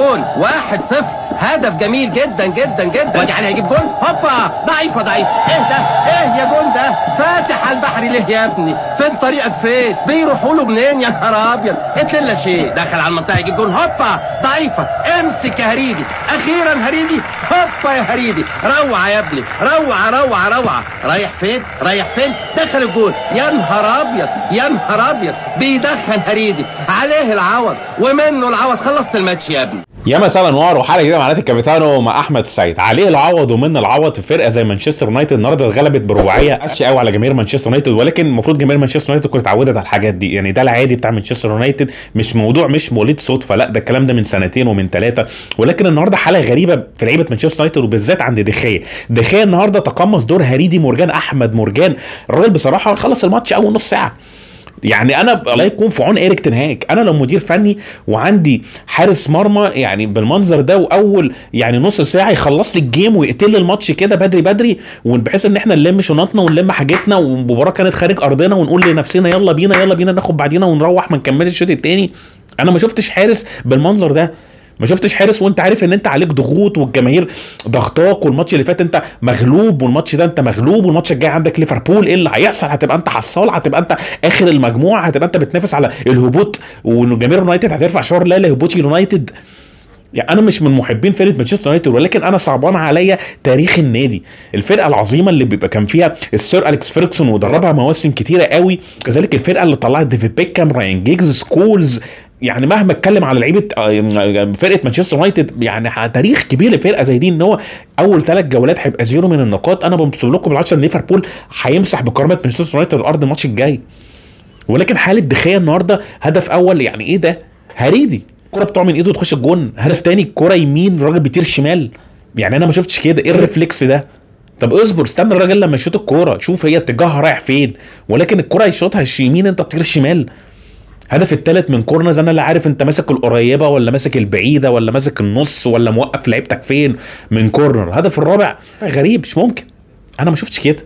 جول واحد صفر هدف جميل جدا جدا جدا وادي علي هيجيب جول هوبا ضعيفه ضعيف ايه ده ايه يا جون ده فاتح على البحر ليه يا ابني فين طريقك فين بيروحوا له منين يا نهار ابيض اتللا شيء دخل على المنطقه يجيب جول هوبا ضعيفه امسك يا هريدي اخيرا هريدي هوبا يا هريدي روعه يا ابني روعه روعه روعه رايح فين رايح فين دخل الجول يا نهار ابيض يا نهار ابيض بيدخن هريدي عليه العوض ومنه العوض خلصت الماتش يا ابني يا مساء الانوار وحلقه جديده مع نادي الكابيتانو مع احمد السيد عليه العوض ومن العوض في فرقه زي مانشستر يونايتد النهارده اتغلبت برباعيه قاسيه قوي على جماهير مانشستر يونايتد ولكن المفروض جماهير مانشستر يونايتد تكون اتعودت على الحاجات دي يعني ده العادي بتاع مانشستر يونايتد مش موضوع مش مولد صدفه لا ده الكلام ده من سنتين ومن ثلاثه ولكن النهارده حاله غريبه في لعيبه مانشستر يونايتد وبالذات عند دخيه دخيه النهارده تقمص دور هريدي مورجان احمد مورجان الراجل بصراحه خلص الماتش اول نص ساعه يعني انا الله يكون في عون ايريك تنهاك انا لو مدير فني وعندي حارس مرمى يعني بالمنظر ده واول يعني نص ساعه يخلص لي الجيم ويقتل لي الماتش كده بدري بدري بحيث ان احنا نلم شنطنا ونلم حاجتنا والمباراه كانت خارج ارضنا ونقول لنفسنا يلا بينا يلا بينا ناخد بعدينا ونروح ما نكملش الشوط الثاني انا ما شفتش حارس بالمنظر ده ما شفتش حارس وانت عارف ان انت عليك ضغوط والجماهير ضغطاك والماتش اللي فات انت مغلوب والماتش ده انت مغلوب والماتش الجاي عندك ليفربول ايه اللي هيحصل هتبقى انت حصال هتبقى انت اخر المجموعه هتبقى انت بتنافس على الهبوط وجماهير يونايتد هترفع شعار لا لهبوط يونايتد يعني انا مش من محبين فرقه مانشستر يونايتد ولكن انا صعبان عليا تاريخ النادي الفرقه العظيمه اللي بيبقى كان فيها السير اليكس فيركسون ودربها مواسم كتيره قوي كذلك الفرقه اللي طلعت ديفيد بيكام راين جيجز سكولز يعني مهما اتكلم على لعيبه فرقه مانشستر يونايتد يعني تاريخ كبير لفرقه زي دي ان هو اول ثلاث جولات هيبقى زيرو من النقاط انا بنصب لكم بالعشره ليفربول هيمسح بكرامه مانشستر يونايتد الارض الماتش الجاي ولكن حاله دخيه النهارده هدف اول يعني ايه ده هريدي الكره بتقع من ايده وتخش الجون هدف تاني الكره يمين الراجل بيطير شمال يعني انا ما شفتش كده ايه الريفلكس ده طب اصبر استنى الراجل لما يشوط الكوره شوف هي اتجاهها رايح فين ولكن الكره يشوطها يمين انت تطير شمال هدف الثالث من كورنرز انا لا عارف انت ماسك القريبه ولا ماسك البعيده ولا ماسك النص ولا موقف لعيبتك فين من كورنر الهدف الرابع غريب مش ممكن انا ما شفتش كده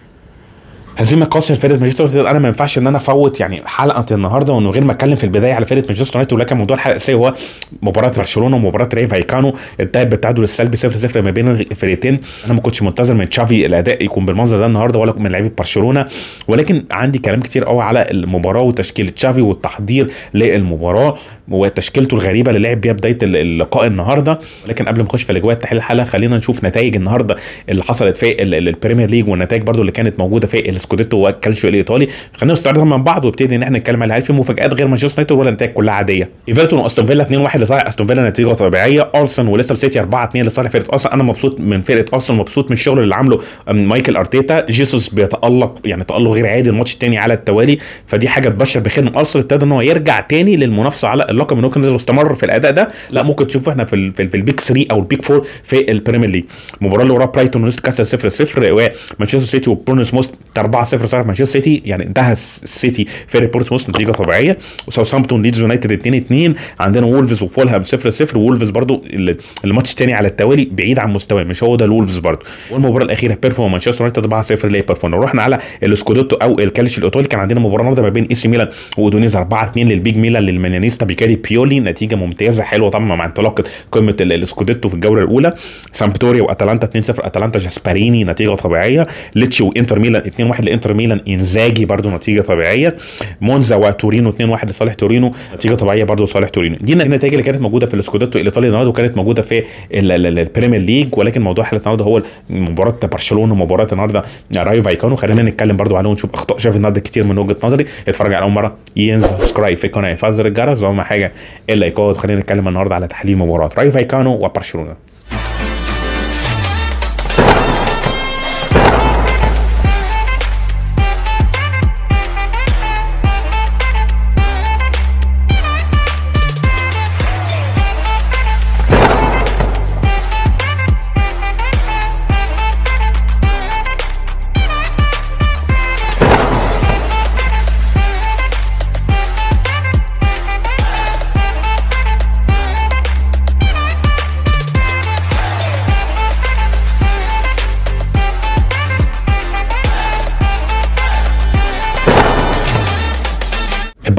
هزيمه قاسيه لفرقه مانشستر يونايتد انا ما ينفعش ان انا افوت يعني حلقه النهارده ومن غير ما اتكلم في البدايه على فرقه مانشستر يونايتد ولكن موضوع الحلقه الاساسيه هو مباراه برشلونه ومباراه ري فايكانو انتهت بالتعادل السلبي 0 0 ما بين الفرقتين انا ما كنتش منتظر من تشافي الاداء يكون بالمنظر ده النهارده ولا من لعيبه برشلونه ولكن عندي كلام كتير قوي على المباراه وتشكيله تشافي والتحضير للمباراه وتشكيلته الغريبه اللي لعب بيها بدايه اللقاء النهارده لكن قبل ما نخش في الاجواء تحليل الحلقه خلينا نشوف نتائج النهارده اللي حصلت في البريمير ليج والنتائج برضو اللي كانت موجوده في السكوديتو والكالشيو الايطالي خلينا نستعرض من بعض وابتدي ان احنا نتكلم على هل في مفاجات غير مانشستر يونايتد ولا نتائج كلها عاديه ايفرتون واستون فيلا 2-1 لصالح استون فيلا نتيجه طبيعيه ارسنال وليستر سيتي 4-2 لصالح فرقه ارسنال انا مبسوط من فرقه ارسنال مبسوط من الشغل اللي عامله مايكل ارتيتا جيسوس بيتالق يعني تالق غير عادي الماتش الثاني على التوالي فدي حاجه تبشر بخير ان ارسنال ابتدى ان هو يرجع تاني للمنافسه على اللقب من ممكن واستمر في الاداء ده لا ممكن تشوفه احنا في ال في, ال في البيك 3 او البيك 4 في البريمير ليج المباراه اللي وراها برايتون ونيوكاسل كاسل 0 0 ومانشستر سيتي وبورنس موست 4 0 صالح مانشستر سيتي يعني انتهى السيتي في بورتسموث نتيجه طبيعيه وساوثهامبتون ليدز يونايتد 2 2 عندنا وولفز وفولهام 0 0 وولفز برضو الماتش الثاني على التوالي بعيد عن مستواه مش هو ده الولفز برضو والمباراه الاخيره بيرفو ومانشستر يونايتد 4 0 لبيرفو لو رحنا على السكودوتو او الكالش الايطالي كان عندنا مباراه النهارده ما بين اي سي ميلان واودونيز 4 2 للبيج ميلان للمانيانيستا بيكاري بيولي نتيجه ممتازه حلوه طبعا مع انطلاقه قمه السكوديتو في الجوله الاولى سامبدوريا واتلانتا 2 0 اتلانتا جاسباريني نتيجه طبيعيه ليتشي وانتر ميلان 2 1 لانتر ميلان انزاجي برضو نتيجه طبيعيه مونزا وتورينو 2-1 لصالح تورينو نتيجه طبيعيه برضه لصالح تورينو دي النتائج اللي كانت موجوده في السكوداتو الايطالي النهارده وكانت موجوده في البريمير ليج ولكن موضوع حلقه النهارده هو مباراه برشلونه ومباراه النهارده رايو فايكانو خلينا نتكلم برضه عليه ونشوف اخطاء شاف النهارده كتير من وجهه نظري اتفرج على اول مره ينزل سبسكرايب في القناه يفزر الجرس واهم حاجه اللايكات خلينا نتكلم النهارده على تحليل مباراه رايو فايكانو وبرشلونه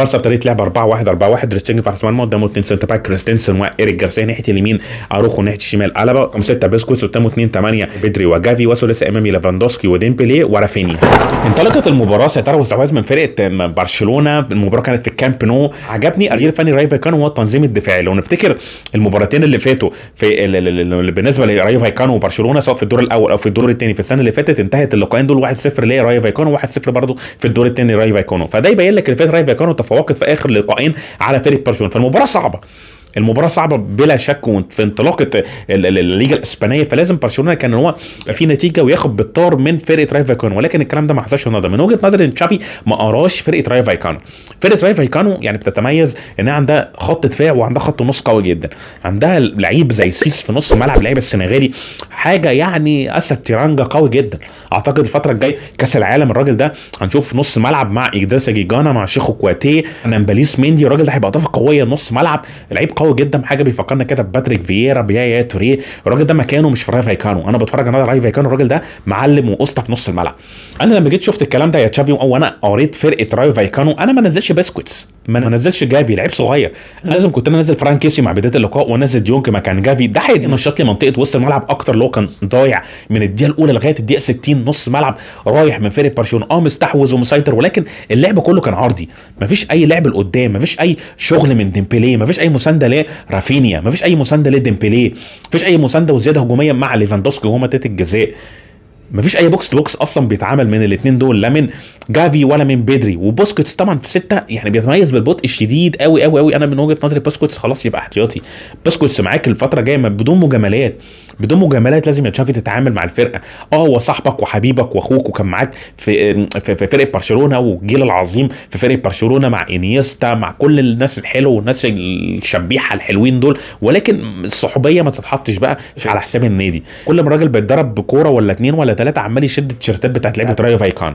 البارسا ابتدت لعب 4 1 4 1 ريستينج في راس المرمى قدامه اثنين سنتر باك كريستنسن وايريك جارسيا ناحيه اليمين اروخو ناحيه الشمال الابا رقم 6 بيسكوتس قدامه 2 8 بيدري وجافي وثلاثي امامي ليفاندوسكي وديمبلي ورافينيا انطلقت المباراه سيطره واستحواذ من فرقه برشلونه المباراه كانت في الكامب نو عجبني التغيير الفني راي فايكانو هو التنظيم الدفاعي لو نفتكر المباراتين اللي فاتوا في ال- ال- ال- ال- بالنسبه لراي فايكانو وبرشلونه سواء في الدور الاول او في الدور الثاني في السنه اللي فاتت انتهت اللقاءين دول 1-0 لراي فايكانو و1-0 برضه في الدور الثاني راي فايكانو فده يبين لك ان فات راي فايكانو تفوقت في اخر لقاءين على فريق برشلونه فالمباراه صعبه المباراه صعبه بلا شك وفي انطلاقه ال- ال- الليجا الاسبانيه فلازم برشلونه كان هو في نتيجه وياخد بالطار من فرقه راي فايكانو ولكن الكلام ده ما حصلش النهارده من وجهه نظري ان تشافي ما قراش فرقه راي فايكانو فرقه راي فايكانو يعني بتتميز انها عندها خط دفاع وعندها خط نص قوي جدا عندها لعيب زي سيس في نص الملعب لعيب السنغالي حاجه يعني اسد تيرانجا قوي جدا اعتقد الفتره الجايه كاس العالم الراجل ده هنشوف نص ملعب مع اجداسا جيجانا مع شيخو كواتيه نامباليس ميندي الراجل ده هيبقى اضافه قويه نص ملعب لعيب قوي جدا حاجه بيفكرنا كده بباتريك فييرا بيايا توريه الراجل ده مكانه مش في راي فايكانو انا بتفرج على راي فايكانو الراجل ده معلم واسطى في نص الملعب انا لما جيت شفت الكلام ده يا تشافي او انا قريت فرقه راي فايكانو انا ما نزلش بسكوتس ما ما نزلش جافي لعيب صغير انا لازم كنت انا انزل فران كيسي مع بدايه اللقاء وانزل ديونج مكان جافي ده هينشط لي منطقه وسط الملعب اكتر اللي هو كان ضايع من الدقيقه الاولى لغايه الدقيقه 60 نص ملعب رايح من فرقه برشلونه اه مستحوذ ومسيطر ولكن اللعب كله كان عرضي مفيش اي لعب لقدام مفيش اي شغل من ديمبلي مفيش اي مسانده لرافينيا مفيش اي مسانده لديمبلي مفيش اي مسانده وزياده هجوميه مع ليفاندوسكي وهو منطقه الجزاء مفيش اي بوكس تو بوكس اصلا بيتعمل من الاثنين دول لا من جافي ولا من بدري وبوسكيتس طبعا في سته يعني بيتميز بالبطء الشديد قوي قوي قوي انا من وجهه نظري بوسكيتس خلاص يبقى احتياطي بوسكيتس معاك الفتره الجايه ما- بدون مجاملات بدون مجاملات لازم يا تشافي تتعامل مع الفرقه اه هو صاحبك وحبيبك واخوك وكان معاك في في, في فرقه برشلونه والجيل العظيم في فرقه برشلونه مع انيستا مع كل الناس الحلوه والناس الشبيحه الحلوين دول ولكن الصحوبيه ما تتحطش بقى في على حساب النادي كل ما الراجل بيتضرب بكوره ولا اتنين ولا ثلاثه عمال يشد التيشيرتات بتاعت لعيبه رايو فايكان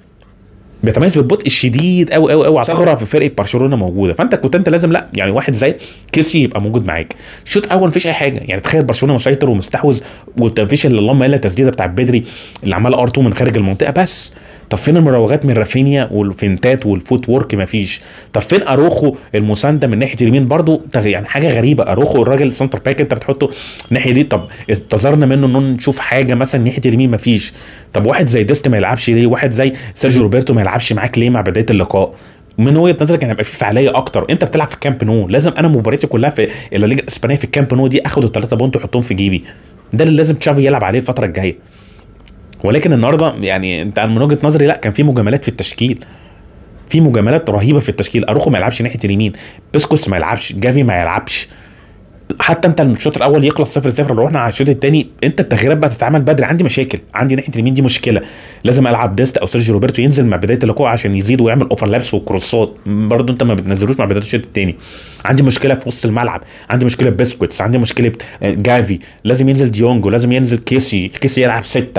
بيتميز بالبطء الشديد قوي قوي قوي ثغره في فرقه برشلونه موجوده فانت كنت انت لازم لا يعني واحد زي كيسي يبقى موجود معاك شوط اول مفيش اي حاجه يعني تخيل برشلونه مسيطر ومستحوذ ومفيش الا اللهم الا التسديده بتاع بدري اللي عماله ار 2 من خارج المنطقه بس طب فين المراوغات من رافينيا والفنتات والفوت وورك مفيش طب فين اروخو المسانده من ناحيه اليمين برضو تغ- يعني حاجه غريبه اروخو الراجل سنتر باك انت بتحطه الناحيه دي طب انتظرنا منه انه نشوف حاجه مثلا ناحيه اليمين مفيش طب واحد زي ديست ما يلعبش ليه واحد زي سيرجيو روبرتو ما يلعبش معاك ليه مع بدايه اللقاء من وجهه نظرك كان هيبقى في فعاليه اكتر انت بتلعب في الكامب نو لازم انا مباريتي كلها في الليجا الاسبانيه في الكامب نو دي اخد الثلاثه بونت واحطهم في جيبي ده اللي لازم تشافي يلعب عليه الفتره الجايه ولكن النهارده يعني انت من وجهه نظري لا كان في مجاملات في التشكيل في مجاملات رهيبه في التشكيل اروخو ما يلعبش ناحيه اليمين بيسكوس ما يلعبش جافي ما يلعبش حتى انت الشوط الاول يخلص 0 0 لو رحنا على الشوط الثاني انت التغييرات بقى تتعمل بدري عندي مشاكل عندي ناحيه اليمين دي مشكله لازم العب ديست او سيرجيو روبرتو ينزل مع بدايه اللقاء عشان يزيد ويعمل اوفرلابس وكروسات برضه انت ما بتنزلوش مع بدايه الشوط الثاني عندي مشكله في وسط الملعب عندي مشكله بيسكويتس عندي مشكله آه، جافي لازم ينزل ديونج ولازم ينزل كيسي كيسي يلعب سته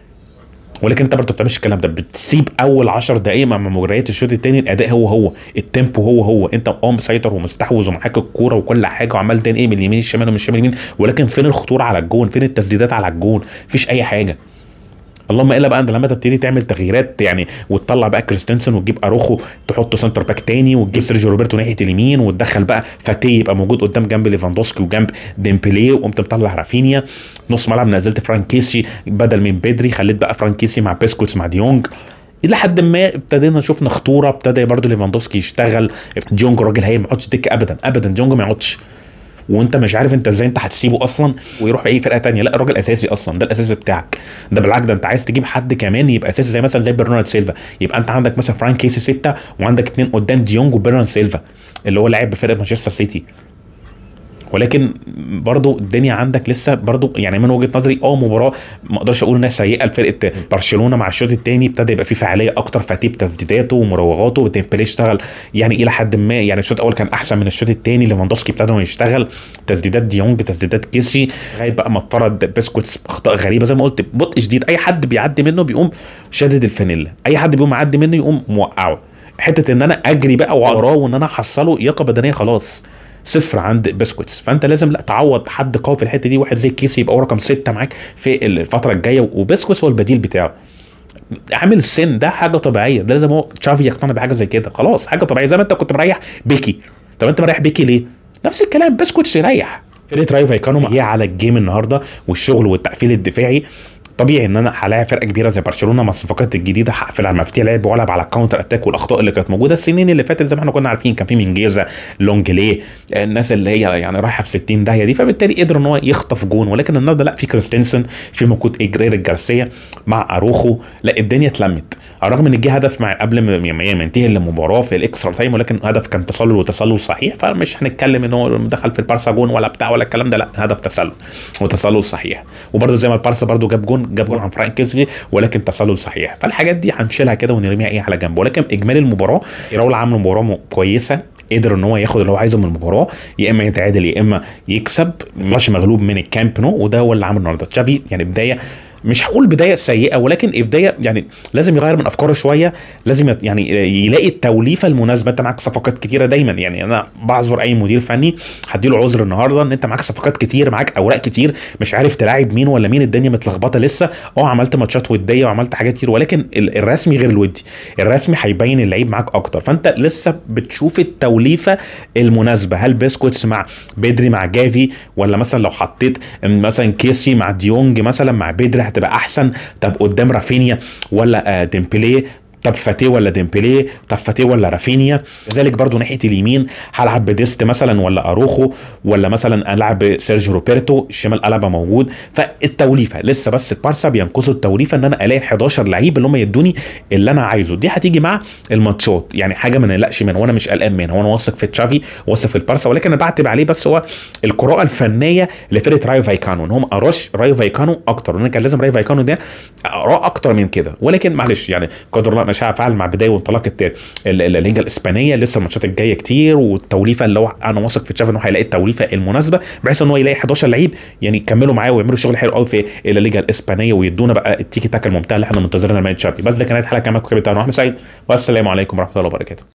ولكن انت برضه ما بتعملش الكلام ده بتسيب اول 10 دقائق مع مجريات الشوط الثاني الاداء هو هو التيمبو هو هو انت اه مسيطر ومستحوذ ومعاك الكوره وكل حاجه وعمال تنقل من اليمين الشمال ومن الشمال اليمين ولكن فين الخطوره على الجون فين التسديدات على الجون مفيش اي حاجه اللهم الا بقى انت لما تبتدي تعمل تغييرات يعني وتطلع بقى كريستنسن وتجيب اروخو تحطه سنتر باك تاني وتجيب سيرجيو روبرتو ناحيه اليمين وتدخل بقى فاتيه يبقى موجود قدام جنب ليفاندوسكي وجنب ديمبلي وقمت مطلع رافينيا نص ملعب نزلت فرانكيسي بدل من بدري خليت بقى فرانكيسي مع بيسكوتس مع ديونج الى حد ما ابتدينا شفنا خطوره ابتدى برضه ليفاندوسكي يشتغل ديونج راجل هي ما يقعدش دكه ابدا ابدا ديونج ما يقعدش وانت مش عارف انت ازاي انت هتسيبه اصلا ويروح في اي فرقه تانية لا الراجل اساسي اصلا ده الاساسي بتاعك ده بالعكس ده انت عايز تجيب حد كمان يبقى اساسي زي مثلا زي برنارد سيلفا يبقى انت عندك مثلا فرانك كيسي سته وعندك اتنين قدام ديونج وبرنارد سيلفا اللي هو لاعب بفرقه مانشستر سيتي ولكن برضو الدنيا عندك لسه برضو يعني من وجهه نظري اه مباراه ما اقدرش اقول انها سيئه لفرقه برشلونه مع الشوط الثاني ابتدى يبقى في فعاليه اكتر فاتيه بتسديداته ومراوغاته وديمبلي اشتغل يعني الى حد ما يعني الشوط الاول كان احسن من الشوط الثاني ليفاندوسكي ابتدى إنه يشتغل تسديدات ديونج تسديدات كيسي لغايه بقى ما اطرد بيسكوتس اخطاء غريبه زي ما قلت بطء شديد اي حد بيعدي منه بيقوم شادد الفانيلا اي حد بيقوم معدي منه يقوم موقعه حته ان انا اجري بقى وراه وان انا احصله لياقه بدنيه خلاص صفر عند بسكوتس فانت لازم لا تعوض حد قوي في الحته دي واحد زي كيسي يبقى هو رقم سته معاك في الفتره الجايه وبسكوتس هو البديل بتاعه عامل السن ده حاجه طبيعيه ده لازم هو تشافي يقتنع بحاجه زي كده خلاص حاجه طبيعيه زي ما انت كنت مريح بيكي طب انت مريح بيكي ليه نفس الكلام بسكوتش يريح فرقه رايو فايكانو جه على الجيم النهارده والشغل والتقفيل الدفاعي طبيعي ان انا هلاعب فرقه كبيره زي برشلونه مع الصفقات الجديده هقفل على المفاتيح لعب والعب على الكاونتر اتاك والاخطاء اللي كانت موجوده السنين اللي فاتت زي ما احنا كنا عارفين كان في منجيزه لونجليه الناس اللي هي يعني رايحه في 60 داهيه دي فبالتالي قدر ان هو يخطف جون ولكن النهارده لا في كريستنسن في موجود اجرير جارسيا مع اروخو لا الدنيا اتلمت على الرغم ان جه هدف مع قبل ما ما ينتهي المباراه في الاكسترا تايم ولكن هدف كان تسلل وتسلل صحيح فمش هنتكلم ان هو دخل في البارسا جون ولا بتاع ولا الكلام ده لا هدف تسلل وتسلل صحيح وبرده زي ما البارسا برده جاب جون جاب جون عن فرانك كيزلي ولكن تسلل صحيح فالحاجات دي هنشيلها كده ونرميها ايه على جنب ولكن اجمالي المباراه راول عامل مباراه م- كويسه قدر ان هو ياخد اللي هو عايزه من المباراه يا اما يتعادل يا اما يكسب ما يطلعش مغلوب من الكامب نو وده هو اللي عامل النهارده تشافي يعني بدايه مش هقول بدايه سيئه ولكن بدايه يعني لازم يغير من افكاره شويه لازم يت- يعني يلاقي التوليفه المناسبه انت معاك صفقات كتيره دايما يعني انا بعذر اي مدير فني هديله عذر النهارده ان انت معاك صفقات كتير معاك اوراق كتير مش عارف تلاعب مين ولا مين الدنيا متلخبطه لسه اه عملت ماتشات وديه وعملت حاجات كتير ولكن ال- الرسمي غير الودي الرسمي هيبين اللعيب معاك اكتر فانت لسه بتشوف التوليفه المناسبه هل بيسكوتس مع بدري مع جافي ولا مثلا لو حطيت مثلا كيسي مع ديونج مثلا مع بدري هتبقى احسن طب قدام رافينيا ولا آه، ديمبلي طب فاتيه ولا ديمبلي طب فاتيه ولا رافينيا كذلك برضو ناحيه اليمين هلعب بديست مثلا ولا اروخو ولا مثلا العب سيرجيو روبرتو الشمال قلبه موجود فالتوليفه لسه بس البارسا بينقصوا التوليفه ان انا الاقي 11 لعيب اللي هم يدوني اللي انا عايزه دي هتيجي مع الماتشات يعني حاجه ما نقلقش منها وانا مش قلقان منها وانا واثق في تشافي واثق في البارسا ولكن انا بعتب عليه بس هو القراءه الفنيه لفرقه رايو فايكانو ان هم اراش رايو فايكانو اكتر وان كان لازم رايو فايكانو ده اقراه اكتر من كده ولكن معلش يعني قدر الله مش هفعل مع بدايه وانطلاق الت- ال- ال- الليجا الاسبانيه لسه الماتشات الجايه كتير والتوليفه اللي هو انا واثق في تشافي ان هو هيلاقي التوليفه المناسبه بحيث ان هو يلاقي 11 لعيب يعني يكملوا معاه ويعملوا شغل حلو قوي في الليجا الاسبانيه ويدونا بقى التيكي تاكا الممتع اللي احنا منتظرينها من تشافي بس ده كانت حلقه معاكم كابتن احمد سعيد والسلام عليكم ورحمه الله وبركاته